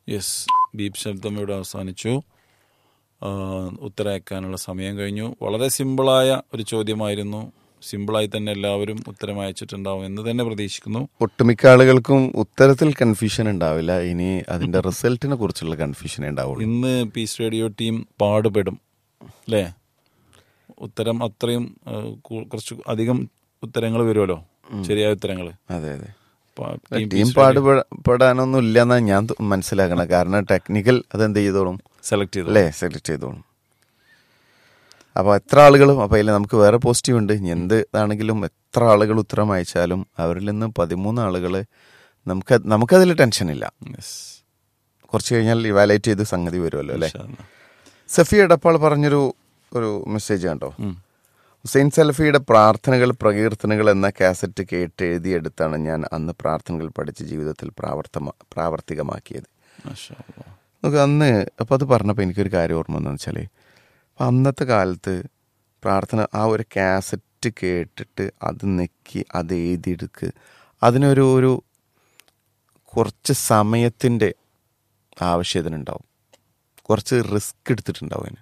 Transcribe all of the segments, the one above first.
Yes beep ശബ്ദം ഇവിടെ അവസാനിച്ചു ആ, ഉത്തരം അയക്കാനുള്ള സമയം കഴിഞ്ഞു വളരെ സിമ്പിളായ ഒരു ചോദ്യമായിരുന്നു സിമ്പിളായി തന്നെ എല്ലാവരും ഉത്തരം അയച്ചിട്ടുണ്ടാവും എന്ന് തന്നെ പ്രതീക്ഷിക്കുന്നു ഒട്ടുമിക്ക ആളുകൾക്കും ഉത്തരത്തിൽ കൺഫ്യൂഷൻ ഉണ്ടാവില്ല ഇനി അതിന്റെ റിസൾട്ടിനെ കുറിച്ചുള്ള കൺഫ്യൂഷൻ ഉണ്ടാവുള്ളൂ ഇന്ന് പീസ് റേഡിയോ ടീം പാടുപെടും അല്ലേ ഉത്തരം അത്രയും ആ, കു- കുറച്ച് അധികം ഉത്തരങ്ങൾ വരുമല്ലോ ശരിയായ ഉത്തരങ്ങൾ അതെ അതെ പ- ടീം Peace Radio പാടുപെടാനൊന്നും ഇല്ലെന്നാ ഞാൻ ത- മനസ്സിലാക്കണം കാരണം ടെക്നിക്കൽ അതെന്ത് ചെയ്തോളും സെലക്ട് ചെയ്തു അല്ലേ സെലക്ട് ചെയ്തോളും അപ്പോൾ എത്ര ആളുകളും അപ്പോൾ അതിൽ നമുക്ക് വേറെ പോസിറ്റീവ് ഉണ്ട് ഇനി എന്ത് ഇതാണെങ്കിലും എത്ര ആളുകൾ ഉത്തരം അയച്ചാലും അവരിൽ നിന്ന് പതിമൂന്ന് ആളുകൾ നമുക്ക് നമുക്കതിൽ ടെൻഷനില്ല Yes. കുറച്ച് കഴിഞ്ഞാൽ ഇവാലുവേറ്റ് ചെയ്ത് സംഗതി വരുമല്ലോ അല്ലേ ഇൻഷാ അല്ലാ. സഫി എടപ്പാൾ പറഞ്ഞൊരു ഒരു മെസ്സേജ് കണ്ടോ ഉം. ഹുസൈൻ സലഫിയുടെ പ്രാർത്ഥനകൾ പ്രകീർത്തനകൾ എന്ന കാസറ്റ് കേട്ട് എഴുതിയെടുത്താണ് ഞാൻ അന്ന് പ്രാർത്ഥനകൾ പഠിച്ച് ജീവിതത്തിൽ പ്രാവർത്തമ പ്രാവർത്തികമാക്കിയത് മാഷാ അല്ലാ. നമുക്ക് അന്ന് അപ്പോൾ അത് പറഞ്ഞപ്പോൾ എനിക്കൊരു കാര്യം ഓർമ്മ വന്നു വെച്ചാൽ അപ്പം അന്നത്തെ കാലത്ത് പ്രാർത്ഥന ആ ഒരു കാസറ്റ് കേട്ടിട്ട് അത് നെക്കി അത് എഴുതിയെടുക്ക് അതിനൊരു ഒരു കുറച്ച് സമയത്തിൻ്റെ ആവശ്യത്തിനുണ്ടാവും കുറച്ച് റിസ്ക് എടുത്തിട്ടുണ്ടാവും അതിന്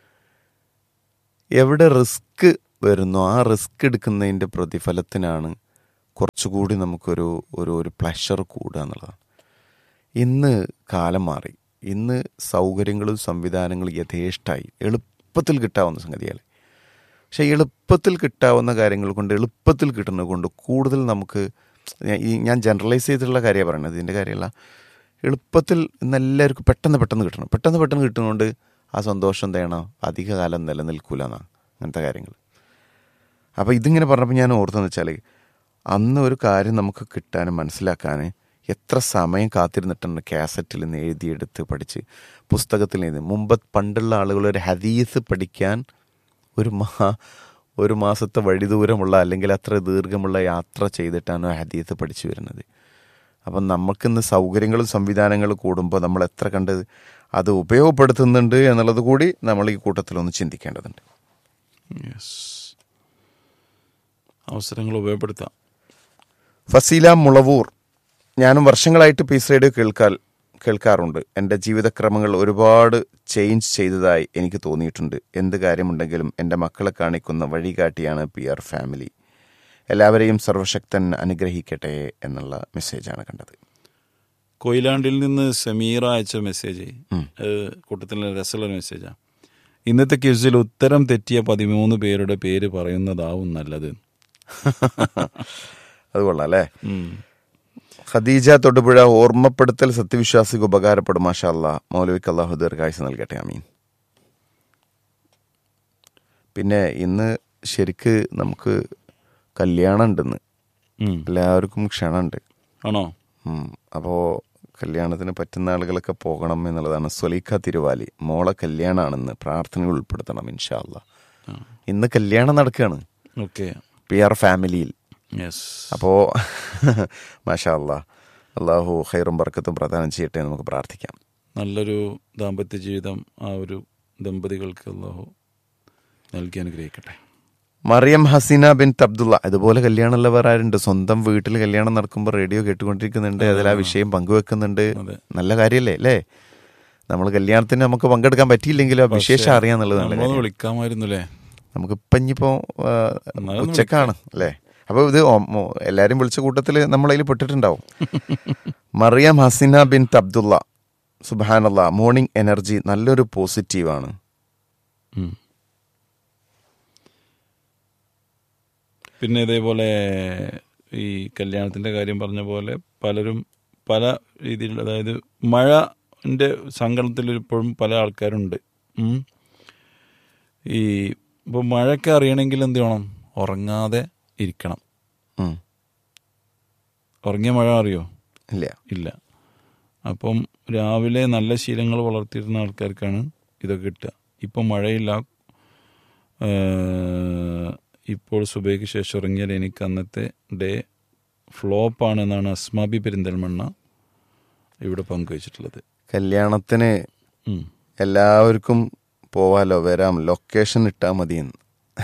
എവിടെ റിസ്ക് വരുന്നോ ആ റിസ്ക് എടുക്കുന്നതിൻ്റെ പ്രതിഫലത്തിനാണ് കുറച്ചുകൂടി നമുക്കൊരു ഒരു ഒരു പ്ലഷർ കൂടുക എന്നുള്ളതാണ് ഇന്ന് കാലം മാറി ഇന്ന് സൗകര്യങ്ങളും സംവിധാനങ്ങളും യഥേഷ്ടായി എളുപ്പത്തിൽ കിട്ടാവുന്ന സംഗതികൾ പക്ഷേ എളുപ്പത്തിൽ കിട്ടാവുന്ന കാര്യങ്ങൾ കൊണ്ട് എളുപ്പത്തിൽ കിട്ടുന്നത് കൊണ്ട് കൂടുതൽ നമുക്ക് ഞാൻ- ഈ ഞാൻ ജനറലൈസ് ചെയ്തിട്ടുള്ള കാര്യമാണ് പറയുന്നത് ഇതിൻ്റെ കാര്യമല്ല എളുപ്പത്തിൽ ഇന്ന് എല്ലാവർക്കും പെട്ടെന്ന് പെട്ടെന്ന് കിട്ടണം പെട്ടെന്ന് പെട്ടെന്ന് കിട്ടുന്നതുകൊണ്ട് ആ സന്തോഷം തേണോ അധികകാലം നിലനിൽക്കൂല എന്നാണ് അങ്ങനത്തെ കാര്യങ്ങൾ അപ്പോൾ ഇതിങ്ങനെ പറഞ്ഞപ്പോൾ ഞാൻ ഓർത്തെന്ന് വെച്ചാൽ അന്ന് ഒരു കാര്യം നമുക്ക് കിട്ടാനും മനസ്സിലാക്കാൻ എത്ര സമയം കാത്തിരുന്നിട്ടുണ്ട് കാസറ്റിൽ നിന്ന് എഴുതിയെടുത്ത് പഠിച്ച് പുസ്തകത്തിൽ നിന്ന് മുമ്പ് പണ്ടുള്ള ആളുകൾ ഒരു ഹദീസ് പഠിക്കാൻ ഒരു മാ ഒരു മാസത്തെ വഴി ദൂരമുള്ള അല്ലെങ്കിൽ അത്ര ദീർഘമുള്ള യാത്ര ചെയ്തിട്ടാണ് ഹദീസ് പഠിച്ചു വരുന്നത് അപ്പം നമുക്കിന്ന് സൗകര്യങ്ങളും സംവിധാനങ്ങളും കൂടുമ്പോൾ നമ്മൾ എത്ര കണ്ട് അത് ഉപയോഗപ്പെടുത്തുന്നുണ്ട് എന്നുള്ളത് കൂടി നമ്മൾ ഈ കൂട്ടത്തിലൊന്ന് ചിന്തിക്കേണ്ടതുണ്ട് Yes. അവസരങ്ങൾ ഉപയോഗപ്പെടുത്താം ഫസീല മുളവൂർ ഞാനും വർഷങ്ങളായിട്ട് പീസ് റേഡിയോ കേൾക്കാൽ കേൾക്കാറുണ്ട് എൻ്റെ ജീവിതക്രമങ്ങൾ ഒരുപാട് ചേഞ്ച് ചെയ്തതായി എനിക്ക് തോന്നിയിട്ടുണ്ട് എന്ത് കാര്യമുണ്ടെങ്കിലും എൻ്റെ മക്കളെ കാണിക്കുന്ന വഴികാട്ടിയാണ് പി ആർ ഫാമിലി എല്ലാവരെയും സർവശക്തൻ അനുഗ്രഹിക്കട്ടെ എന്നുള്ള മെസ്സേജാണ് കണ്ടത് കൊയിലാണ്ടിൽ നിന്ന് സമീറ അയച്ച മെസ്സേജ് ഏഹ് കൂട്ടത്തിലെ രസമുള്ള മെസ്സേജാണ് ഇന്നത്തെ ക്യൂസിൽ ഉത്തരം തെറ്റിയ പതിമൂന്ന് പേരുടെ പേര് പറയുന്നതാവും നല്ലത് അത് കൊള്ളാം അല്ലേ ഉം. ഖദീജ തൊടുപുഴ ഓർമ്മപ്പെടുത്തൽ സത്യവിശ്വാസിക്ക് ഉപകാരപ്പെടും മാഷാ അല്ലാ മൗലവിക്ക് അള്ളാഹു ദീർഘായുസ് നൽകട്ടെ അമീൻ പിന്നെ ഇന്ന് ശരിക്ക് നമുക്ക് കല്യാണം ഉണ്ടെന്ന് ഉം. എല്ലാവർക്കും ക്ഷണമുണ്ട് ആണോ അപ്പോൾ കല്യാണത്തിന് പറ്റുന്ന ആളുകളൊക്കെ പോകണം എന്നുള്ളതാണ് സ്വലീഖ തിരുവാലി മോളെ കല്യാണമാണെന്ന് പ്രാർത്ഥനകൾ ഉൾപ്പെടുത്തണം ഇൻഷാ അല്ലാ ഇന്ന് കല്യാണം നടക്കുകയാണ് ഓക്കെ പി ആർ ഫാമിലിയിൽ യെസ് അപ്പോൾ മാഷാ അല്ലാ അള്ളാഹു ഖൈറും ബർക്കത്തും പ്രദാനം ചെയ്യട്ടെ എന്ന് നമുക്ക് പ്രാർത്ഥിക്കാം നല്ലൊരു ദാമ്പത്യ ജീവിതം ആ ഒരു ദമ്പതികൾക്ക് അള്ളാഹു നൽകി അനുഗ്രഹിക്കട്ടെ മറിയം ഹസീന ബിൻ അബ്ദുള്ള ഇതുപോലെ കല്യാണമുള്ള വേറെ ആരുണ്ട് സ്വന്തം വീട്ടിൽ കല്യാണം നടക്കുമ്പോൾ റേഡിയോ കേട്ടുകൊണ്ടിരിക്കുന്നുണ്ട് അതിൽ ആ വിഷയം പങ്കുവെക്കുന്നുണ്ട് അതെ. നല്ല കാര്യമല്ലേ അല്ലേ നമ്മൾ കല്യാണത്തിന് നമുക്ക് പങ്കെടുക്കാൻ പറ്റിയില്ലെങ്കിലും ആ വിശേഷം അറിയാന്നുള്ളത് നല്ല നമ്മളൊന്ന് വിളിക്കാമായിരുന്നു അല്ലേ നമുക്കിപ്പം ഇനിയിപ്പോൾ എന്നാലും ഉച്ചക്കാണ് അല്ലേ അപ്പോൾ ഇത് ഓ- മോ- എല്ലാവരും വിളിച്ച കൂട്ടത്തിൽ നമ്മളതിൽ പെട്ടിട്ടുണ്ടാവും മറിയം ഹസീന ബിൻ അബ്ദുള്ള സുബാനല്ല മോർണിംഗ് എനർജി നല്ലൊരു പോസിറ്റീവാണ് ഉം. പിന്നെ ഇതേപോലെ ഈ കല്യാണത്തിന്റെ കാര്യം പറഞ്ഞ പോലെ പലരും പല രീതിയിൽ അതായത് മഴന്റെ സങ്കടത്തിൽ ഇപ്പോഴും പല ആൾക്കാരുണ്ട് ഉം. ഈ ഇപ്പോൾ മഴയൊക്കെ അറിയണമെങ്കിൽ എന്ത് ചെയ്യണം ഉറങ്ങാതെ ഇരിക്കണം ഉം. ഉറങ്ങിയ മഴ അറിയോ ഇല്ല ഇല്ല അപ്പം രാവിലെ നല്ല ശീലങ്ങൾ വളർത്തിയിരുന്ന ആൾക്കാർക്കാണ് ഇതൊക്കെ കിട്ടുക ഇപ്പം മഴയില്ല ഏഹ്, ഇപ്പോൾ സുബൈക്ക് ശേഷം ഇറങ്ങിയാൽ എനിക്ക് അന്നത്തെ ഡേ ഫ്ലോപ്പാണ് എന്നാണ് അസ്മാബി പെരിന്തൽമണ്ണ ഇവിടെ പങ്കുവച്ചിട്ടുള്ളത് കല്യാണത്തിന് ഉം. എല്ലാവർക്കും പോവാലോ വരാം ലൊക്കേഷൻ ഇട്ടാൽ മതിയെന്ന്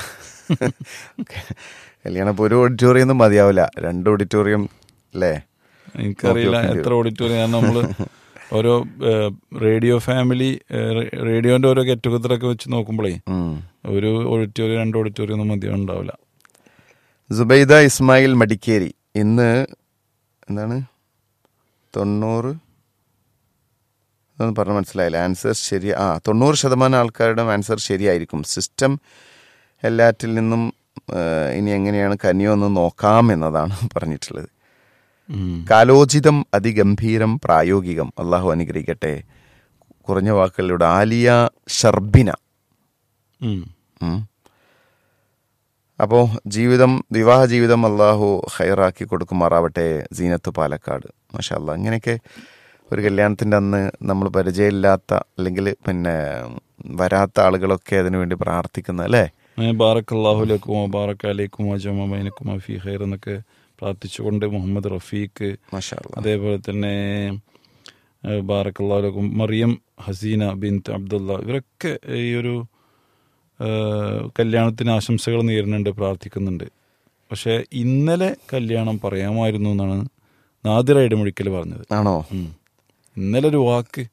കല്യാണം ഇപ്പോൾ ഒരു ഓഡിറ്റോറിയം ഒന്നും മതിയാവില്ല രണ്ട് ഓഡിറ്റോറിയം അല്ലേ എനിക്കറിയില്ല നോക്കി എത്ര ഓഡിറ്റോറിയം കാരണം നമ്മൾ ഓരോ റേഡിയോ ഫാമിലി റേഡിയോന്റെ ഓരോ ഗെറ്റ് ടുഗദറൊക്കെ വെച്ച് നോക്കുമ്പോഴേ ഉം. ഒരു ഓഡിറ്റോറിയം രണ്ട് ഓഡിറ്റോറിയം ഒന്നും മതി ഉണ്ടാവില്ല സുബൈദ ഇസ്മായിൽ മടിക്കേരി ഇന്ന് എന്താണ് തൊണ്ണൂറ് അതൊന്നും പറഞ്ഞ മനസ്സിലായില്ല ആൻസർ ശരി ആ തൊണ്ണൂറ് ശതമാനം ആൾക്കാരുടെ ആൻസർ ശരിയായിരിക്കും സിസ്റ്റം എല്ലാറ്റിൽ നിന്നും ആ, ഇനി എങ്ങനെയാണ് കനിയോ എന്ന് നോക്കാം എന്നതാണ് പറഞ്ഞിട്ടുള്ളത് ഉം. കാലോചിതം അതിഗംഭീരം പ്രായോഗികം അള്ളാഹു അനുഗ്രഹിക്കട്ടെ കുറഞ്ഞ വാക്കുകളിലൂടെ ആലിയ ഷർബിന ഉം. ഉം. അപ്പോൾ ജീവിതം വിവാഹ ജീവിതം അള്ളാഹു ഹൈറാക്കി കൊടുക്കുമാറാവട്ടെ സീനത്ത് പാലക്കാട് മാഷാ അല്ലാ ഇങ്ങനെയൊക്കെ ഒരു കല്യാണത്തിൻ്റെ അന്ന് നമ്മൾ പരിചയമില്ലാത്ത അല്ലെങ്കിൽ പിന്നെ വരാത്ത ആളുകളൊക്കെ അതിനു വേണ്ടി പ്രാർത്ഥിക്കുന്ന അല്ലേ അങ്ങനെ ബാറക്കല്ലാഹുലക്കുമോ ബാറക്ക അലൈക്കുമോ ജമ ബൈനക്കുമോ ഫി ഖൈർ എന്നൊക്കെ പ്രാർത്ഥിച്ചുകൊണ്ട് മുഹമ്മദ് റഫീഖ് മാഷാ അല്ലാ അതേപോലെ തന്നെ ബാറക്കല്ലാഹുലക്കും മറിയം ഹസീന ബിൻത്ത് അബ്ദുള്ള ഇവരൊക്കെ ഈ ഒരു ആ, കല്യാണത്തിന് ആശംസകൾ നേരുന്നുണ്ട് പ്രാർത്ഥിക്കുന്നുണ്ട് പക്ഷേ ഇന്നലെ കല്യാണം പറയാമായിരുന്നു എന്നാണ് നാദിറ ഇടമുഴിക്കൽ പറഞ്ഞത് ആണോ ഉം. ഇന്നലെ ഒരു വാക്ക്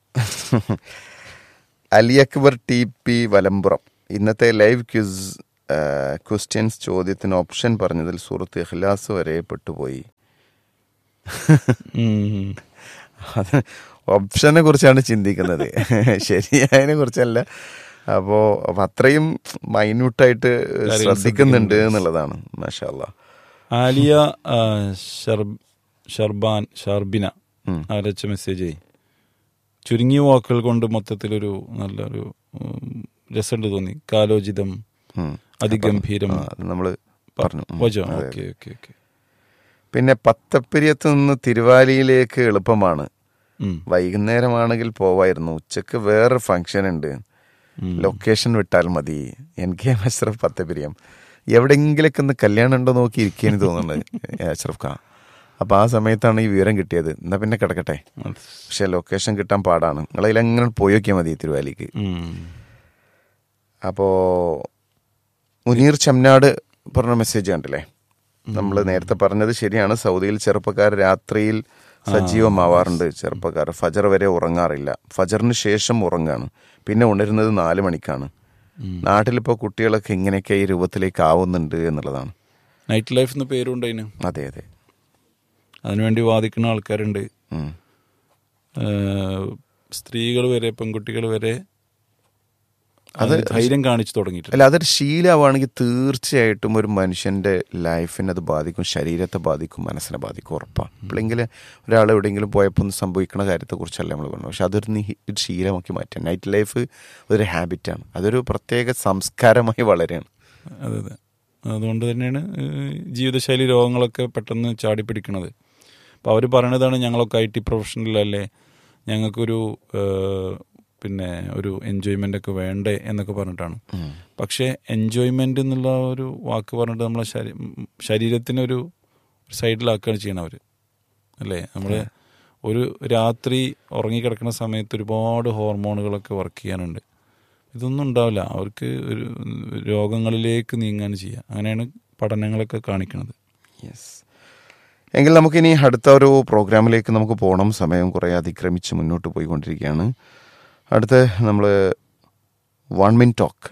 അലി അക്ബർ ടി പി വലമ്പുറം ഇന്നത്തെ ലൈവ് ക്യൂസ് ക്വസ്റ്റ്യൻസ് ചോദ്യത്തിന് ഓപ്ഷൻ പറഞ്ഞതിൽ സൂറത്ത് ഇഖ്ലാസ് വരെ പെട്ടുപോയി ഉം. അത് ഓപ്ഷനെ കുറിച്ചാണ് ചിന്തിക്കുന്നത് ശരിയായതിനെ കുറിച്ചല്ല അപ്പോൾ അപ്പം അത്രയും മൈന്യൂട്ടായിട്ട് ശ്രദ്ധിക്കുന്നുണ്ട് എന്നുള്ളതാണ് മാഷാല്ല ആലിയ ആ, ഷർബ്- ഷർബാൻ ഷർബിന ഉം. അരച്ച മെസ്സേജ് ചുരുങ്ങിയ വാക്കുകൾ കൊണ്ട് മൊത്തത്തിലൊരു നല്ലൊരു ഉം, രസമുണ്ട് തോന്നി കാലോചിതം അതിഗംഭീരം അത് നമ്മൾ പറഞ്ഞു ഉം. വചോ അതെ, ഓക്കെ ഓക്കെ ഓക്കെ പിന്നെ പത്തപ്പിരിയത്ത് നിന്ന് തിരുവാലിയിലേക്ക് എളുപ്പമാണ് ഉം. വൈകുന്നേരമാണെങ്കിൽ പോവായിരുന്നു ഉച്ചക്ക് വേറെ ഫംഗ്ഷൻ ഉണ്ട് ഉം. ലൊക്കേഷൻ വിട്ടാൽ മതി N K M Ashraf Pathapiriyam എവിടെയെങ്കിലൊക്കെ ഒന്ന് കല്യാണം ഉണ്ടോ നോക്കി ഇരിക്കേന്ന് തോന്നുന്നുണ്ട് അഷ്റഫ് ഖാൻ അപ്പോൾ ആ സമയത്താണ് ഈ വിവരം കിട്ടിയത് എന്നാ പിന്നെ കിടക്കട്ടെ പക്ഷെ ലൊക്കേഷൻ കിട്ടാൻ പാടാണ് നിങ്ങളതിൽ എങ്ങനെ പോയി നോക്കിയാൽ മതി തിരുവാലിക്ക് ഉം. അപ്പോൾ മുനീർ ചമ്നാട് പറഞ്ഞ മെസ്സേജ് കണ്ടില്ലേ നമ്മൾ നേരത്തെ പറഞ്ഞത് ശരിയാണ് സൗദിയിൽ ചെറുപ്പക്കാർ രാത്രിയിൽ സജീവമാവാറുണ്ട് ചെറുപ്പക്കാർ ഫജർ വരെ ഉറങ്ങാറില്ല ഫജറിന് ശേഷം ഉറങ്ങാണ് പിന്നെ ഉണരുന്നത് നാല് മണിക്കാണ് ഉം. നാട്ടിലിപ്പോൾ കുട്ടികളൊക്കെ ഇങ്ങനെയൊക്കെ ഈ രൂപത്തിലേക്ക് ആവുന്നുണ്ട് എന്നുള്ളതാണ് നൈറ്റ് ലൈഫ് എന്ന് പേരുണ്ട് അതിന് അതെ അതെ അതിനുവേണ്ടി വാദിക്കുന്ന ആൾക്കാരുണ്ട് ഉം. സ്ത്രീകൾ വരെ പെൺകുട്ടികൾ വരെ അത് ധൈര്യം കാണിച്ചു തുടങ്ങിയിട്ടുണ്ട് അല്ല അതൊരു ശീലമാണെങ്കിൽ തീർച്ചയായിട്ടും ഒരു മനുഷ്യന്റെ ലൈഫിനെ അത് ബാധിക്കും ശരീരത്തെ ബാധിക്കും മനസ്സിനെ ബാധിക്കും ഉറപ്പാണ് ഇപ്പോഴെങ്കിൽ ഒരാൾ എവിടെയെങ്കിലും പോയപ്പോൾ ഒന്ന് സംഭവിക്കുന്ന കാര്യത്തെക്കുറിച്ചല്ല നമ്മൾ പറഞ്ഞു പക്ഷെ അതൊരു നീ ഒരു ശീലമാക്കി മാറ്റാം നൈറ്റ് ലൈഫ് ഒരു ഹാബിറ്റാണ് അതൊരു പ്രത്യേക സംസ്കാരമായി വളരെയാണ് അതെ അതെ അതുകൊണ്ട് തന്നെയാണ് ഏഹ്, ജീവിതശൈലി രോഗങ്ങളൊക്കെ പെട്ടെന്ന് ചാടിപ്പിടിക്കണത് അപ്പോൾ അവർ പറയണതാണ് ഞങ്ങളൊക്കെ ഐ ടി പ്രൊഫഷണലല്ലേ ഞങ്ങൾക്കൊരു ഏഹ്, പിന്നെ ഒരു എൻജോയ്മെൻ്റ് ഒക്കെ വേണ്ടേ എന്നൊക്കെ പറഞ്ഞിട്ടാണ് പക്ഷേ എൻജോയ്മെൻ്റ് എന്നുള്ള ഒരു വാക്ക് പറഞ്ഞിട്ട് നമ്മളെ ശരീ ശരീരത്തിനൊരു സൈഡിലാക്കുകയാണ് ചെയ്യണം അവർ അല്ലേ നമ്മൾ ഒരു രാത്രി ഉറങ്ങിക്കിടക്കുന്ന സമയത്ത് ഒരുപാട് ഹോർമോണുകളൊക്കെ വർക്ക് ചെയ്യാനുണ്ട് ഇതൊന്നും ഉണ്ടാവില്ല അവർക്ക് ഒരു രോഗങ്ങളിലേക്ക് നീങ്ങാൻ ചെയ്യുക അങ്ങനെയാണ് പഠനങ്ങളൊക്കെ കാണിക്കുന്നത് യെസ് എങ്കിൽ നമുക്കിനി അടുത്ത ഒരു പ്രോഗ്രാമിലേക്ക് നമുക്ക് പോകണം സമയം കുറേ അതിക്രമിച്ച് മുന്നോട്ട് പോയിക്കൊണ്ടിരിക്കുകയാണ് അടുത്ത് നമ്മൾ വൺ മിൻ ടോക്ക്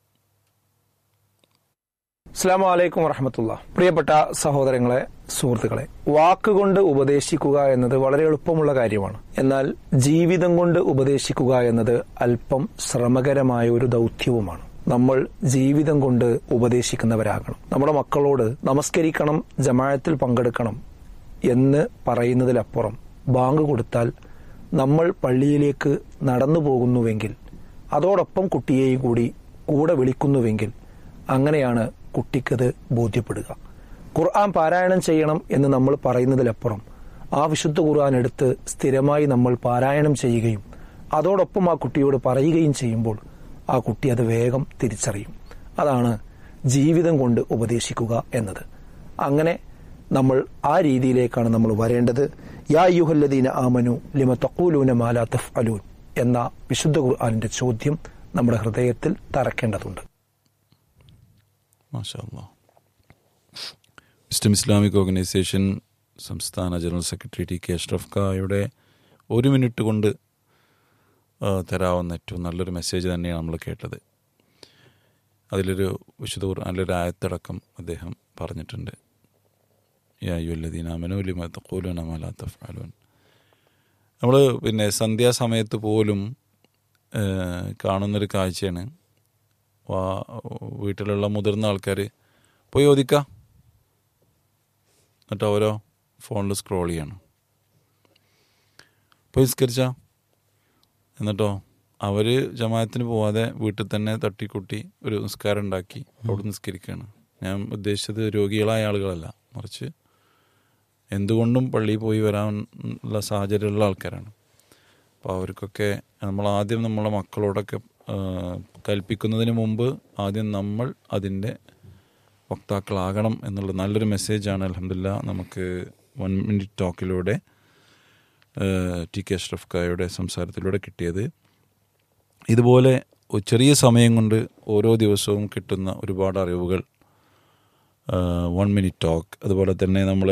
അസ്സാം വലൈക്കും വറഹമത്തുള്ള പ്രിയപ്പെട്ട സഹോദരങ്ങളെ സുഹൃത്തുക്കളെ വാക്കുകൊണ്ട് ഉപദേശിക്കുക എന്നത് വളരെ എളുപ്പമുള്ള കാര്യമാണ് എന്നാൽ ജീവിതം കൊണ്ട് ഉപദേശിക്കുക എന്നത് അല്പം ശ്രമകരമായ ഒരു ദൗത്യവുമാണ് നമ്മൾ ജീവിതം കൊണ്ട് ഉപദേശിക്കുന്നവരാകണം നമ്മുടെ മക്കളോട് നമസ്കരിക്കണം ജമാഅത്തിൽ പങ്കെടുക്കണം എന്ന് പറയുന്നതിലപ്പുറം ബാങ്ക് കൊടുത്താൽ നമ്മൾ പള്ളിയിലേക്ക് നടന്നു പോകുന്നുവെങ്കിൽ അതോടൊപ്പം കുട്ടിയെയും കൂടി കൂടെ വിളിക്കുന്നുവെങ്കിൽ അങ്ങനെയാണ് കുട്ടിക്കത് ബോധ്യപ്പെടുക ഖുർആൻ പാരായണം ചെയ്യണം എന്ന് നമ്മൾ പറയുന്നതിലപ്പുറം ആ വിശുദ്ധ ഖുർആൻ എടുത്ത് സ്ഥിരമായി നമ്മൾ പാരായണം ചെയ്യുകയും അതോടൊപ്പം ആ കുട്ടിയോട് പറയുകയും ചെയ്യുമ്പോൾ ആ കുട്ടി അത് വേഗം തിരിച്ചറിയും അതാണ് ജീവിതം കൊണ്ട് ഉപദേശിക്കുക എന്നത് അങ്ങനെ നമ്മൾ ആ രീതിയിലേക്കാണ് നമ്മൾ വരേണ്ടത് യാ യുഹല്ലദീന ആമനു ലിമ തഖൂലൂന മാലാ തഫ്അലൂൻ എന്ന വിശുദ്ധ ഖുർആനിന്റെ ചോദ്യം നമ്മുടെ ഹൃദയത്തിൽ തറക്കേണ്ടതുണ്ട് മാഷാ വിസ്റ്റം ഇസ്ലാമിക് ഓർഗനൈസേഷൻ സംസ്ഥാന general secretary T K Ashraf ഖായുടെ ഒരു മിനിറ്റ് കൊണ്ട് ആ, തരാവുന്ന ഏറ്റവും നല്ലൊരു മെസ്സേജ് തന്നെയാണ് നമ്മൾ കേട്ടത് അതിലൊരു വിശുദ്ധ ഖുർആനിലൊരു ആയത്തടക്കം അദ്ദേഹം പറഞ്ഞിട്ടുണ്ട് നമ്മൾ പിന്നെ സന്ധ്യാസമയത്ത് പോലും ആ, കാണുന്നൊരു കാഴ്ചയാണ് വാ- വീട്ടിലുള്ള മുതിർന്ന ആൾക്കാർ പോയി ഓദിക്ക എന്നിട്ട് ഓരോ ഫോണിൽ സ്ക്രോൾ ചെയ്യണം പോയി നിസ്കരിച്ച എന്നിട്ടോ അവർ ജമാഅത്തിന് പോവാതെ വീട്ടിൽ തന്നെ തട്ടിക്കുട്ടി ഒരു നിസ്കാരം ഉണ്ടാക്കി അവിടെ നിസ്കരിക്കുകയാണ് ഞാൻ ഉദ്ദേശിച്ചത് രോഗികളായ ആളുകളല്ല മറിച്ച് എന്തുകൊണ്ടും പള്ളിയിൽ പോയി വരാനുള്ള സാഹചര്യമുള്ള ആൾക്കാരാണ് അപ്പോൾ അവർക്കൊക്കെ നമ്മൾ ആദ്യം നമ്മളെ മക്കളോടൊക്കെ ആ, കൽപ്പിക്കുന്നതിന് മുമ്പ് ആദ്യം നമ്മൾ അതിൻ്റെ വക്താക്കളാകണം എന്നുള്ള നല്ലൊരു മെസ്സേജാണ് അലഹമില്ല നമുക്ക് വൺ മിനിറ്റ് ടോക്കിലൂടെ ടി കെ അഷ്റഫ് ഖായുടെ സംസാരത്തിലൂടെ കിട്ടിയത് ഇതുപോലെ ഒരു ചെറിയ സമയം കൊണ്ട് ഓരോ ദിവസവും കിട്ടുന്ന ഒരുപാട് അറിവുകൾ വൺ മിനിറ്റ് ടോക്ക് അതുപോലെ തന്നെ നമ്മൾ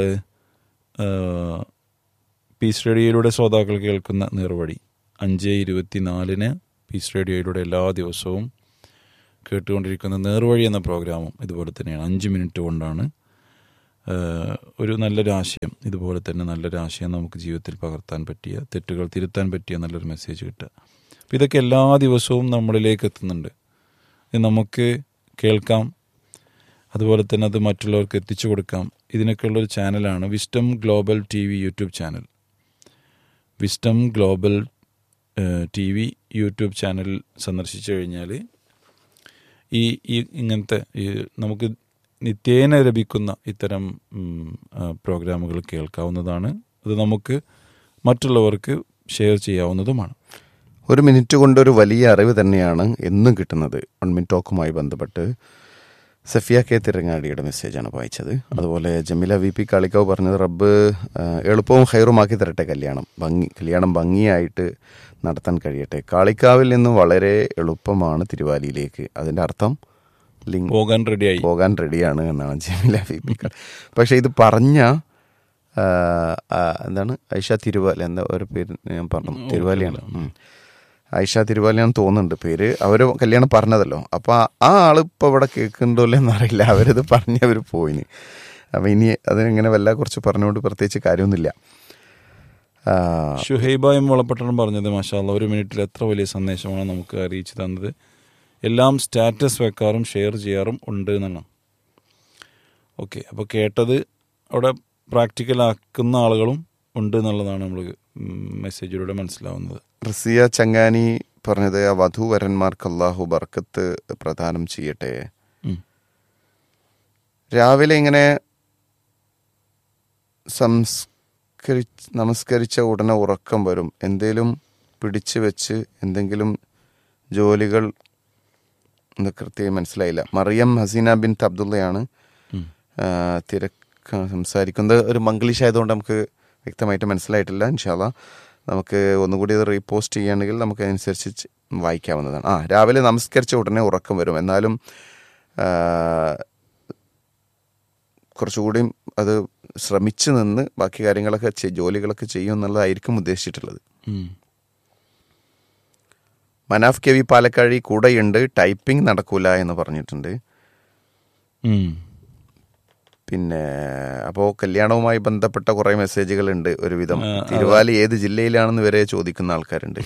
പീസ് റേഡിയോയിലൂടെ ശ്രോതാക്കൾ കേൾക്കുന്ന നേർവഴി അഞ്ച് ഇരുപത്തി നാലിന് പീസ് റേഡിയോയിലൂടെ എല്ലാ ദിവസവും കേട്ടുകൊണ്ടിരിക്കുന്ന നേർവഴി എന്ന പ്രോഗ്രാമും ഇതുപോലെ തന്നെയാണ് അഞ്ച് മിനിറ്റ് കൊണ്ടാണ് ഏഹ്, ഒരു നല്ലൊരു ആശയം ഇതുപോലെ തന്നെ നല്ലൊരു ആശയം നമുക്ക് ജീവിതത്തിൽ പകർത്താൻ പറ്റിയ തെറ്റുകൾ തിരുത്താൻ പറ്റിയ നല്ലൊരു മെസ്സേജ് കിട്ടുക അപ്പോൾ ഇതൊക്കെ എല്ലാ ദിവസവും നമ്മളിലേക്ക് എത്തുന്നുണ്ട് ഇത് നമുക്ക് കേൾക്കാം അതുപോലെ തന്നെ അത് മറ്റുള്ളവർക്ക് എത്തിച്ചു കൊടുക്കാം ഇതിനൊക്കെയുള്ളൊരു ചാനലാണ് wisdom global T V YouTube channel wisdom global T V YouTube channel സന്ദർശിച്ചു കഴിഞ്ഞാൽ ഈ ഈ ഇങ്ങനത്തെ ഈ നമുക്ക് നിത്യേന ലഭിക്കുന്ന ഇത്തരം ഉം, ആ, പ്രോഗ്രാമുകൾ കേൾക്കാവുന്നതാണ് അത് നമുക്ക് മറ്റുള്ളവർക്ക് ഷെയർ ചെയ്യാവുന്നതുമാണ് ഒരു മിനിറ്റ് കൊണ്ട് ഒരു വലിയ അറിവ് തന്നെയാണ് എന്നും കിട്ടുന്നത് വൺ മിനിറ്റ് ടോക്കുമായി ബന്ധപ്പെട്ട് സഫിയ കെ തിരങ്ങാടിയുടെ മെസ്സേജാണ് വായിച്ചത് അതുപോലെ ജമില വി പി കാളിക്കാവ് പറഞ്ഞത് റബ്ബ് ആ, എളുപ്പവും ഹൈറുമാക്കി തരട്ടെ കല്യാണം ഭംഗി കല്യാണം ഭംഗിയായിട്ട് നടത്താൻ കഴിയട്ടെ കാളിക്കാവിൽ നിന്ന് വളരെ എളുപ്പമാണ് തിരുവാലിയിലേക്ക് അതിൻ്റെ അർത്ഥം ലിങ്ക് പോകാൻ റെഡിയായി പോകാൻ റെഡിയാണ് എന്നാണ് ജമീല ഫീപ്പിക്കൽ പക്ഷെ ഇത് പറഞ്ഞ ആ, ആ, എന്താണ് ഐഷ തിരുവാലി എന്താ ഒരു പേര് ഞാൻ പറഞ്ഞു തിരുവാലിയാണ് ഉം. ഐഷ തിരുവാലിയാണെന്ന് തോന്നുന്നുണ്ട് പേര് അവർ കല്യാണം പറഞ്ഞതല്ലോ അപ്പൊ ആ- ആ ആള് ഇപ്പൊ ഇവിടെ കേൾക്കുന്നുണ്ടോ എന്നറിയില്ല അവരിത് പറഞ്ഞ് അവർ പോയിന് അപ്പൊ ഇനി അതിനിങ്ങനെ വല്ല കുറച്ച് പറഞ്ഞുകൊണ്ട് പ്രത്യേകിച്ച് കാര്യമൊന്നുമില്ല ആ, ഷുഹൈബായും വളപ്പെട്ടണം പറഞ്ഞത് മാഷാല്ല ഒരു മിനിറ്റിൽ എത്ര വലിയ സന്ദേശമാണ് നമുക്ക് അറിയിച്ചു തന്നത് എല്ലാം സ്റ്റാറ്റസ് വെക്കാറും ഷെയർ ചെയ്യാറും ഉണ്ട് എന്നാണ് ഓക്കെ അപ്പോൾ കേട്ടത് അവിടെ പ്രാക്ടിക്കലാക്കുന്ന ആളുകളും ഉണ്ട് എന്നുള്ളതാണ് നമ്മൾ മെസ്സേജിലൂടെ മനസ്സിലാവുന്നത് റിസിയ ചങ്ങാനി പറഞ്ഞത് ആ വധൂവരന്മാർക്ക് അള്ളാഹു ബർക്കത്ത് പ്രദാനം ചെയ്യട്ടെ ഉം. രാവിലെ ഇങ്ങനെ സംസ്കരി നമസ്കരിച്ച ഉടനെ ഉറക്കം വരും എന്തേലും പിടിച്ചു വെച്ച് എന്തെങ്കിലും ജോലികൾ എന്ന് കൃത്യമായി മനസ്സിലായില്ല മറിയം ഹസീന ബിൻ അബ്ദുള്ളയാണ് ഉം. ആ, തിരക്ക് സംസാരിക്കുന്നത് ഒരു മംഗ്ലീഷ് ആയതുകൊണ്ട് നമുക്ക് വ്യക്തമായിട്ട് മനസ്സിലായിട്ടില്ല ഇൻഷാല്ല നമുക്ക് ഒന്നുകൂടി അത് റീപോസ്റ്റ് ചെയ്യുകയാണെങ്കിൽ നമുക്ക് അതനുസരിച്ച് ചെ- വായിക്കാവുന്നതാണ് ആ രാവിലെ നമസ്കരിച്ച ഉടനെ ഉറക്കം വരും എന്നാലും ആ, കുറച്ചുകൂടി അത് ശ്രമിച്ചു നിന്ന് ബാക്കി കാര്യങ്ങളൊക്കെ ചെ- ജോലികളൊക്കെ ചെയ്യും എന്നുള്ളതായിരിക്കും ഉദ്ദേശിച്ചിട്ടുള്ളത് ഉം. മനാഫ് കെ വി പാലക്കാഴി കൂടെയുണ്ട് ടൈപ്പിംഗ് നടക്കൂല എന്ന് പറഞ്ഞിട്ടുണ്ട് ഉം. പിന്നെ അപ്പോൾ കല്യാണവുമായി ബന്ധപ്പെട്ട കുറേ മെസ്സേജുകൾ ഉണ്ട് ഒരുവിധം ആ, അതെ. തിരുവാലി ഏത് ജില്ലയിലാണെന്ന് വരെ ചോദിക്കുന്ന ആൾക്കാരുണ്ട്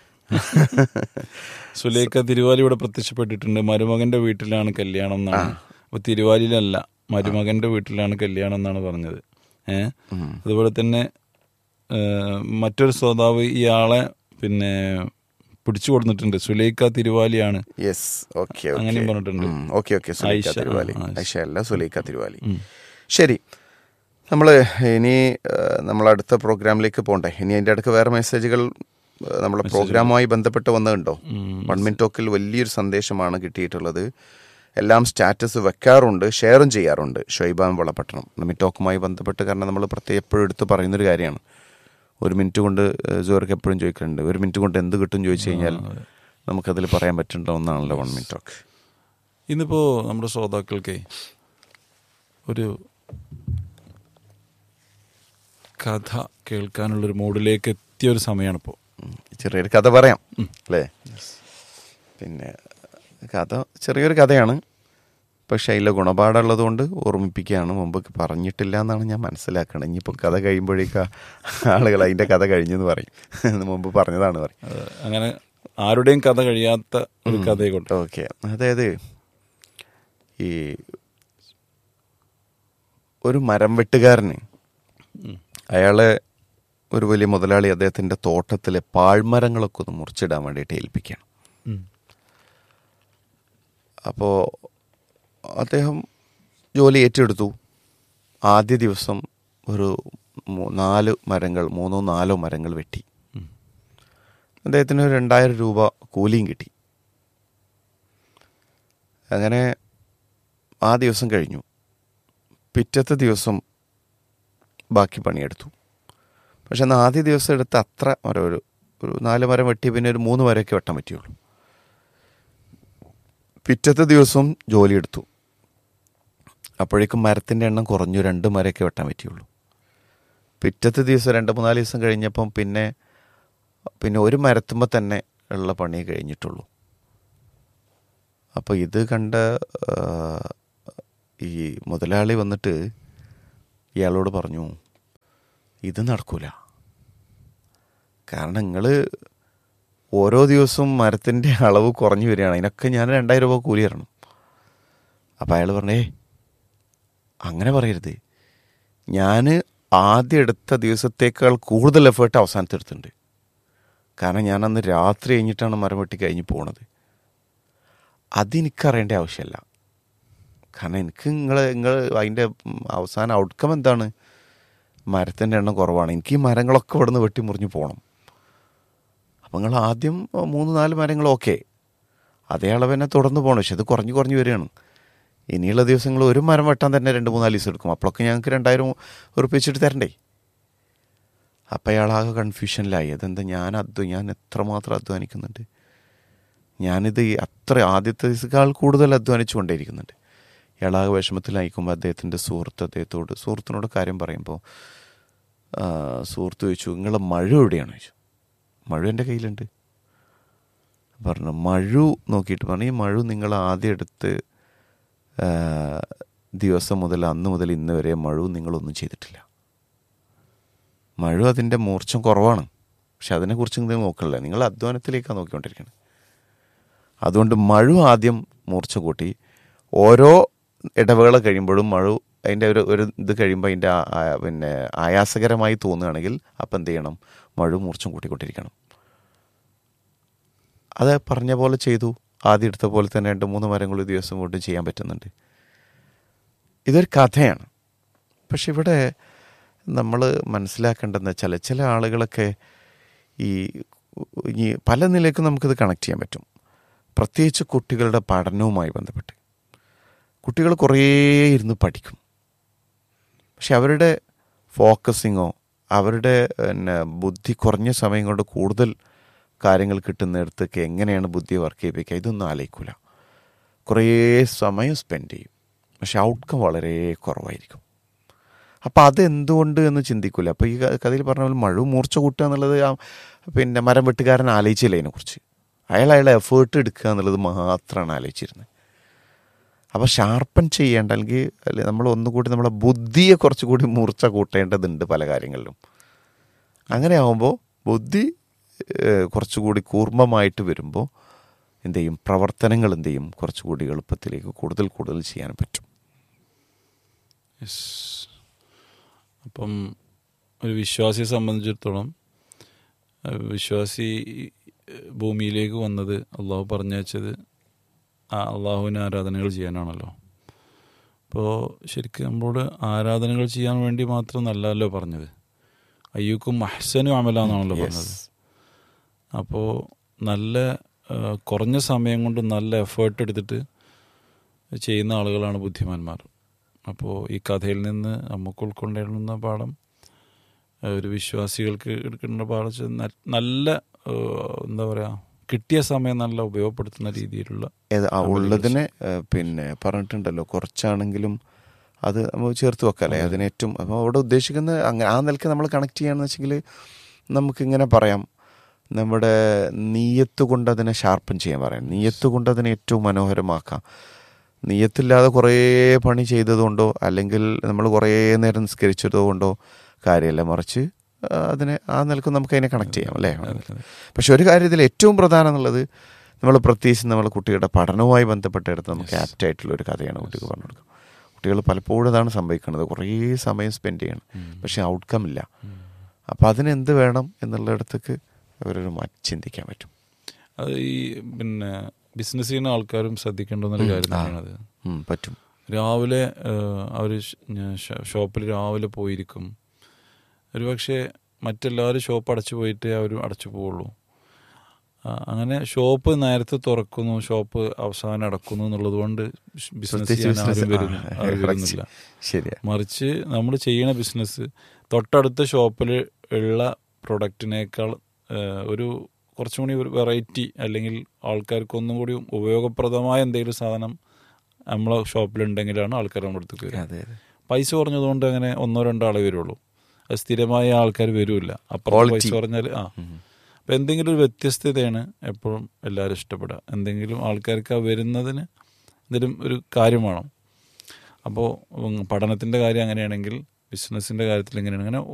സുലേഖ തിരുവാലി ഇവിടെ പ്രത്യക്ഷപ്പെട്ടിട്ടുണ്ട് മരുമകന്റെ വീട്ടിലാണ് കല്യാണം എന്നാണ് അപ്പൊ തിരുവാലിയിലല്ല മരുമകന്റെ വീട്ടിലാണ് കല്യാണം എന്നാണ് പറഞ്ഞത് ഏഹ് അതുപോലെ തന്നെ ഏഹ്, മറ്റൊരു ശ്രോതാവ് ഇയാളെ പിന്നെ പിടിച്ചു കൊടുത്തിട്ടുണ്ട് സുലൈഖ തിരുവാലിയാണ് യെസ് ഓക്കെ അങ്ങനെയും പറഞ്ഞിട്ടുണ്ട്. ഓക്കെ ഓക്കെ സുലൈഖ ഐഷ, തിരുവാലി ആ, ഐഷ. ഐഷ അല്ല സുലൈഖ തിരുവാലി ഉം. ശരി നമ്മൾ ഇനി നമ്മൾ അടുത്ത പ്രോഗ്രാമിലേക്ക് പോകണ്ടേ ഇനി അതിൻ്റെ അടുക്ക് വേറെ മെസ്സേജുകൾ ഏഹ്, നമ്മളെ പ്രോഗ്രാമുമായി ബന്ധപ്പെട്ട് വന്നതുണ്ടോ ഉം. വൺ മിനിറ്റ് ടോക്കിൽ വലിയൊരു സന്ദേശമാണ് കിട്ടിയിട്ടുള്ളത് എല്ലാം സ്റ്റാറ്റസ് വെക്കാറുണ്ട് ഷെയറും ചെയ്യാറുണ്ട് ഷൊയ്ബാം വളപട്ടണം മിനിറ്റ് ടോക്കുമായി ബന്ധപ്പെട്ട് കാരണം നമ്മൾ പ്രത്യേകം എപ്പോഴും എടുത്ത് പറയുന്നൊരു കാര്യമാണ് ഒരു മിനിറ്റ് കൊണ്ട് ജോർക്ക് എപ്പോഴും ചോദിക്കുന്നുണ്ട് ഒരു മിനിറ്റ് കൊണ്ട് എന്ത് കിട്ടും ചോദിച്ചു കഴിഞ്ഞാൽ നമുക്കതിൽ പറയാൻ പറ്റേണ്ട ഒന്നാണല്ലോ വൺ മിനിറ്റ് ടോക്ക് ഇന്നിപ്പോ നമ്മുടെ ശ്രോതാക്കൾക്ക് ഒരു കഥ കേൾക്കാനുള്ളൊരു മൂഡിലേക്ക് പറ്റിയ ഒരു സമയമാണിപ്പോൾ ഉം. ചെറിയൊരു കഥ പറയാം അല്ലേ പിന്നെ കഥ ചെറിയൊരു കഥയാണ് പക്ഷെ അതിലെ ഗുണപാഠമുള്ളത് കൊണ്ട് ഓർമ്മിപ്പിക്കുകയാണ് മുമ്പ് പറഞ്ഞിട്ടില്ല എന്നാണ് ഞാൻ മനസ്സിലാക്കുന്നത് ഇനിയിപ്പോൾ കഥ കഴിയുമ്പോഴേക്ക് ആളുകൾ അതിൻ്റെ കഥ കഴിഞ്ഞെന്ന് പറയും എന്ന് മുമ്പ് പറഞ്ഞതാണ് പറയും അത് അങ്ങനെ ആരുടെയും കഥ കഴിയാത്ത ഒരു കഥയെ കൊണ്ട് ഓക്കെ അതായത് ഈ ഒരു മരം വെട്ടുകാരന് അയാളെ ഒരു വലിയ മുതലാളി അദ്ദേഹത്തിൻ്റെ തോട്ടത്തിലെ പാഴ്മരങ്ങളൊക്കെ ഒന്ന് മുറിച്ചിടാൻ വേണ്ടിയിട്ട് ഏൽപ്പിക്കുകയാണ് ഉം. അപ്പോൾ അദ്ദേഹം ജോലി ഏറ്റെടുത്തു ആദ്യ ദിവസം ഒരു മൂ- നാല് മരങ്ങൾ മൂന്നോ നാലോ മരങ്ങൾ വെട്ടി ഉം. അദ്ദേഹത്തിന് ഒരു രണ്ടായിരം രൂപ കൂലിയും കിട്ടി അങ്ങനെ ആ ദിവസം കഴിഞ്ഞു പിറ്റത്തെ ദിവസം ബാക്കി പണിയെടുത്തു പക്ഷെ എന്നാൽ ആദ്യ ദിവസം എടുത്ത് അത്ര മരം ഒരു ഒരു നാല് മരം വെട്ടി പിന്നെ ഒരു മൂന്ന് മരമൊക്കെ വെട്ടാൻ പറ്റുള്ളൂ പിറ്റത്തെ ദിവസം ജോലി എടുത്തു അപ്പോഴേക്കും മരത്തിൻ്റെ എണ്ണം കുറഞ്ഞു രണ്ട് മരമൊക്കെ വെട്ടാൻ പറ്റിയുള്ളൂ പിറ്റത്തെ ദിവസം രണ്ട് മൂന്നാല് ദിവസം കഴിഞ്ഞപ്പം പിന്നെ പിന്നെ ഒരു മരത്തുമ്പോൾ തന്നെ ഉള്ള പണി കഴിഞ്ഞിട്ടുള്ളൂ അപ്പോൾ ഇത് കണ്ട ആ, ഈ മുതലാളി വന്നിട്ട് ഇയാളോട് പറഞ്ഞു ഇത് നടക്കൂല കാരണം നിങ്ങൾ ഓരോ ദിവസവും മരത്തിൻ്റെ അളവ് കുറഞ്ഞു വരികയാണ് അതിനൊക്കെ ഞാൻ രണ്ടായിരം രൂപ കൂലി തരണം അപ്പോൾ അയാൾ പറഞ്ഞേ അങ്ങനെ പറയരുത് ഞാൻ ആദ്യം എടുത്ത ദിവസത്തേക്കാൾ കൂടുതൽ എഫേർട്ട് അവസാനത്ത് എടുത്തിട്ടുണ്ട് കാരണം ഞാൻ അന്ന് രാത്രി കഴിഞ്ഞിട്ടാണ് മരം വെട്ടി കഴിഞ്ഞ് പോണത് അതെനിക്കറിയേണ്ട ആവശ്യമല്ല കാരണം എനിക്ക് നിങ്ങൾ നിങ്ങൾ അതിൻ്റെ അവസാന ഔട്ട്കം എന്താണ് മരത്തിൻ്റെ എണ്ണം കുറവാണ് എനിക്ക് ഈ മരങ്ങളൊക്കെ ഇവിടെ നിന്ന് വെട്ടി മുറിഞ്ഞ് പോകണം അപ്പം നിങ്ങൾ ആദ്യം മൂന്ന് നാല് മരങ്ങൾ ഓക്കെ അതേ അളവ് തന്നെ തുടർന്ന് പോകണം പക്ഷെ ഇത് കുറഞ്ഞ് കുറഞ്ഞ് വരികയാണ് ഇനിയുള്ള ദിവസങ്ങൾ ഒരു മരം വെട്ടാൻ തന്നെ രണ്ട് മൂന്നാല് ദിവസം എടുക്കും അപ്പോഴൊക്കെ ഞങ്ങൾക്ക് രണ്ടായിരം ഉറപ്പിച്ചിട്ട് തരണ്ടേ അപ്പം അയാളാകെ കൺഫ്യൂഷനിലായി അതെന്താ ഞാൻ അധ്വ ഞാൻ എത്രമാത്രം അധ്വാനിക്കുന്നുണ്ട് ഞാനിത് ഈ അത്ര ആദ്യത്തെ ദിവസക്കാൾ കൂടുതൽ അധ്വാനിച്ചു കൊണ്ടേയിരിക്കുന്നുണ്ട് ഇയാളാകെ വിഷമത്തിലായിക്കുമ്പോൾ അദ്ദേഹത്തിൻ്റെ സുഹൃത്ത് അദ്ദേഹത്തോട് സുഹൃത്തിനോട് കാര്യം പറയുമ്പോൾ ആ, സുഹൃത്ത് ചോദിച്ചു നിങ്ങളെ മഴ എവിടെയാണ് ചോദിച്ചു മഴ എൻ്റെ കയ്യിലുണ്ട് പറഞ്ഞു മഴു നോക്കിയിട്ട് പറഞ്ഞു ഈ മഴു നിങ്ങൾ ആദ്യം എടുത്ത് ആ, ദിവസം മുതൽ അന്ന് മുതൽ ഇന്ന് വരെ മഴു നിങ്ങളൊന്നും ചെയ്തിട്ടില്ല മഴ അതിൻ്റെ മൂർച്ചം കുറവാണ് പക്ഷെ അതിനെക്കുറിച്ച് നിങ്ങൾ നോക്കണില്ല നിങ്ങൾ അധ്വാനത്തിലേക്കാണ് നോക്കിക്കൊണ്ടിരിക്കുന്നത് അതുകൊണ്ട് മഴ ആദ്യം മൂർച്ച കൂട്ടി ഓരോ ഇടവേള കഴിയുമ്പോഴും മഴ അതിൻ്റെ ഒരു ഒരു ഇത് കഴിയുമ്പോൾ അതിൻ്റെ ആ- ആ- പിന്നെ ആയാസകരമായി തോന്നുകയാണെങ്കിൽ അപ്പം എന്ത് ചെയ്യണം മഴ മൂർച്ചം കൂട്ടിക്കൊണ്ടിരിക്കണം അത് പറഞ്ഞ പോലെ ചെയ്തു ആദ്യം എടുത്ത പോലെ തന്നെ രണ്ട് മൂന്ന് മരങ്ങൾ ഒരു ദിവസം കൊണ്ട് ചെയ്യാൻ പറ്റുന്നുണ്ട് ഇതൊരു കഥയാണ് പക്ഷെ ഇവിടെ നമ്മൾ മനസ്സിലാക്കേണ്ടതെന്ന് വെച്ചാൽ ചില ആളുകളൊക്കെ ഈ ഈ പല നിലയ്ക്കും നമുക്കിത് കണക്ട് ചെയ്യാൻ പറ്റും പ്രത്യേകിച്ച് കുട്ടികളുടെ പഠനവുമായി ബന്ധപ്പെട്ട് കുട്ടികൾ കുറേ ഇരുന്ന് പഠിക്കും പക്ഷെ അവരുടെ ഫോക്കസിങ്ങോ അവരുടെ പിന്നെ ബുദ്ധി കുറഞ്ഞ സമയം കൊണ്ട് കൂടുതൽ കാര്യങ്ങൾ കിട്ടുന്നിടത്തൊക്കെ എങ്ങനെയാണ് ബുദ്ധി വർക്ക് ചെയ്യിപ്പിക്കുക ഇതൊന്നും ആലോചിക്കില്ല കുറേ സമയം സ്പെൻഡ് ചെയ്യും പക്ഷെ ഔട്ട്കം വളരെ കുറവായിരിക്കും അപ്പം അതെന്തുകൊണ്ട് എന്ന് ചിന്തിക്കില്ല അപ്പോൾ ഈ ക- കഥയിൽ പറഞ്ഞ പോലെ മഴ മൂർച്ച കൂട്ടുക എന്നുള്ളത് ആ പിന്നെ മരം വെട്ടുകാരൻ ആലോചിച്ചില്ല അതിനെക്കുറിച്ച് അയാൾ അയാളെ എഫേർട്ട് എടുക്കുക എന്നുള്ളത് മാത്രമാണ് ആലോചിച്ചിരുന്നത് അപ്പോൾ ഷാർപ്പൻ ചെയ്യേണ്ട അല്ലെങ്കിൽ അല്ലെ നമ്മൾ ഒന്നുകൂടി നമ്മളെ ബുദ്ധിയെ കുറച്ചുകൂടി മൂർച്ച കൂട്ടേണ്ടതുണ്ട് പല കാര്യങ്ങളിലും അങ്ങനെ ആകുമ്പോൾ ബുദ്ധി ഏഹ്, കുറച്ചുകൂടി കൂർമ്മമായിട്ട് വരുമ്പോൾ എന്ത് ചെയ്യും പ്രവർത്തനങ്ങൾ എന്ത് ചെയ്യും കുറച്ചുകൂടി എളുപ്പത്തിലേക്ക് കൂടുതൽ കൂടുതൽ ചെയ്യാൻ പറ്റും യെസ് അപ്പം ഒരു വിശ്വാസിയെ സംബന്ധിച്ചിടത്തോളം അഹ് വിശ്വാസി ഏഹ്, ഭൂമിയിലേക്ക് വന്നത് അള്ളാഹു പറഞ്ഞയച്ചത് ആ അള്ളാഹുവിന് ആരാധനകൾ ചെയ്യാനാണല്ലോ അപ്പോൾ ശരിക്കും നമ്മളോട് ആരാധനകൾ ചെയ്യാൻ വേണ്ടി മാത്രം നല്ലതല്ലോ പറഞ്ഞത് അയ്യൂക്കും അഹ്സനും അമല എന്നാണല്ലോ പറഞ്ഞത് അപ്പോൾ നല്ല ആ, കുറഞ്ഞ സമയം കൊണ്ട് നല്ല എഫേർട്ട് എടുത്തിട്ട് ചെയ്യുന്ന ആളുകളാണ് ബുദ്ധിമാന്മാർ അപ്പോൾ ഈ കഥയിൽ നിന്ന് നമുക്ക് ഉൾക്കൊണ്ടേണ്ടുന്ന പാഠം ആ, ഒരു വിശ്വാസികൾക്ക് എടുക്കേണ്ട പാഠം വെച്ചാൽ ന- നല്ല ആ, എന്താ പറയുക കിട്ടിയ സമയം നല്ല ഉപയോഗപ്പെടുത്തുന്ന രീതിയിലുള്ള ഏത് ആ ഉള്ളതിനെ ഏഹ്, പിന്നെ പറഞ്ഞിട്ടുണ്ടല്ലോ കുറച്ചാണെങ്കിലും അത് നമ്മൾ ചേർത്ത് വെക്കാല്ലേ അതിന് ഏറ്റവും അപ്പോൾ അവിടെ ഉദ്ദേശിക്കുന്ന അങ്ങനെ ആ നിലയ്ക്ക് നമ്മൾ കണക്ട് ചെയ്യാന്ന് വെച്ചെങ്കിൽ നമുക്കിങ്ങനെ പറയാം നമ്മുടെ നീയത്ത് കൊണ്ട് അതിനെ ഷാർപ്പൻ ചെയ്യാൻ പറയാം നീയത്ത് കൊണ്ട് അതിനെ ഏറ്റവും മനോഹരമാക്കാം നീയത്തില്ലാതെ കുറേ പണി ചെയ്തതുകൊണ്ടോ അല്ലെങ്കിൽ നമ്മൾ കുറേ നേരം നിസ്കരിച്ചതോ കൊണ്ടോ കാര്യമല്ല മറിച്ച് ആ, അതിനെ ആ നിലക്ക് നമുക്ക് അതിനെ കണക്ട് ചെയ്യാം അല്ലേ പക്ഷെ ഒരു കാര്യത്തിൽ ഏറ്റവും പ്രധാനം എന്നുള്ളത് നമ്മൾ പ്രത്യേകിച്ച് നമ്മൾ കുട്ടികളുടെ പഠനവുമായി ബന്ധപ്പെട്ടെടുത്ത് നമുക്ക് ആപ്റ്റ് ആയിട്ടുള്ള ഒരു കഥയാണ് കുട്ടികൾ പറഞ്ഞു കൊടുക്കുക കുട്ടികൾ പലപ്പോഴും അതാണ് സംഭവിക്കുന്നത് കുറേ സമയം സ്പെൻഡ് ചെയ്യണം പക്ഷെ ഔട്ട്കം ഇല്ല അപ്പം അതിനെന്ത് വേണം എന്നുള്ളിടത്തേക്ക് അവരൊരു മാറ്റി ചിന്തിക്കാൻ പറ്റും അത് ഈ പിന്നെ ബിസിനസ് ചെയ്യുന്ന ആൾക്കാരും ശ്രദ്ധിക്കേണ്ട ഒരു കാര്യം തന്നെയാണ് അത് ഉം, പറ്റും രാവിലെ അവർ ഷോപ്പിൽ രാവിലെ പോയിരിക്കും ഒരുപക്ഷെ മറ്റെല്ലാവരും ഷോപ്പ് അടച്ചു പോയിട്ട് അവർ അടച്ചു പോവുള്ളൂ ആ, അങ്ങനെ ഷോപ്പ് നേരത്തെ തുറക്കുന്നു ഷോപ്പ് അവസാനം അടക്കുന്നു എന്നുള്ളത് കൊണ്ട് ബിസിനസ് പ്രത്യേകിച്ച് ചെയ്യാൻ ആരും business- വരുന്നു ആ, ആരും correct. വരുന്നില്ല ശരിയാ മറിച്ച് നമ്മൾ ചെയ്യണ ബിസിനസ് തൊട്ടടുത്ത ഷോപ്പിൽ ഉള്ള പ്രൊഡക്റ്റിനേക്കാൾ ഏഹ്, ഒരു കുറച്ചും കൂടി ഒരു വെറൈറ്റി അല്ലെങ്കിൽ ആൾക്കാർക്ക് ഒന്നും കൂടി ഉപയോഗപ്രദമായ എന്തെങ്കിലും സാധനം നമ്മളെ ഷോപ്പിലുണ്ടെങ്കിലാണ് ആൾക്കാർ നമ്മുടെ അടുത്തേക്ക് വരിക അതെ അതെ പൈസ കുറഞ്ഞതുകൊണ്ട് അങ്ങനെ ഒന്നോ രണ്ടോ ആളെ വരുള്ളൂ അത് സ്ഥിരമായ ആൾക്കാർ വരില്ല അപ്പുറം Quality. പൈസ കുറഞ്ഞാൽ ആ അപ്പം എന്തെങ്കിലും ഒരു വ്യത്യസ്തതയാണ് എപ്പോഴും എല്ലാവരും ഇഷ്ടപ്പെടുക എന്തെങ്കിലും ആൾക്കാർക്ക് ആ വരുന്നതിന് എന്തെങ്കിലും ഒരു കാര്യം വേണം അപ്പോൾ പഠനത്തിൻ്റെ കാര്യം അങ്ങനെയാണെങ്കിൽ ബിസിനസ്സിൻ്റെ കാര്യത്തിൽ എങ്ങനെയാണ് അങ്ങനെ